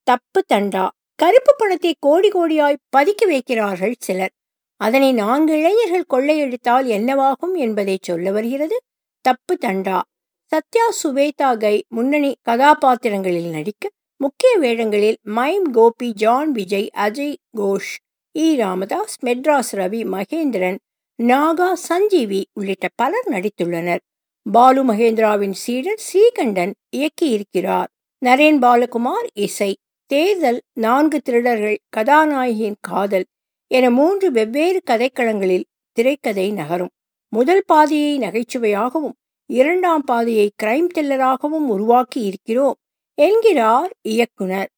தப்பு தண்டா கருப்பு பணத்தை கோடி கோடியாய் பதுக்கி வைக்கிறார்கள் சிலர் அதனை நான்கு இளைஞர்கள் கொள்ளையடித்தால் என்னவாகும் என்பதை சொல்ல வருகிறது தப்பு தண்டா சத்யா சுவேதா கை முன்னணி கதாபாத்திரங்களில் நடிக்க முக்கிய வேடங்களில் mime Gopi John Vijay Ajay Ghosh E Ramadas Madras Ravi Mahendran Naga Sanjeevi உள்ளிட்ட பலர் நடித்துள்ளனர் பாலு மகேந்திராவின் சீடர் ஸ்ரீகண்டன் இயக்கியிருக்கிறார் நரேன் பாலகுமார் இசை தேர்தல் நான்கு திருடர்கள் கதாநாயகியின் காதல் என மூன்று வெவ்வேறு கதைக்களங்களில் திரைக்கதை நகரும் முதல் பாதியை நகைச்சுவையாகவும் இரண்டாம் பாதியை கிரைம் த்ரில்லராகவும் உருவாக்கி இருக்கிறோம் என்கிறார் இயக்குனர்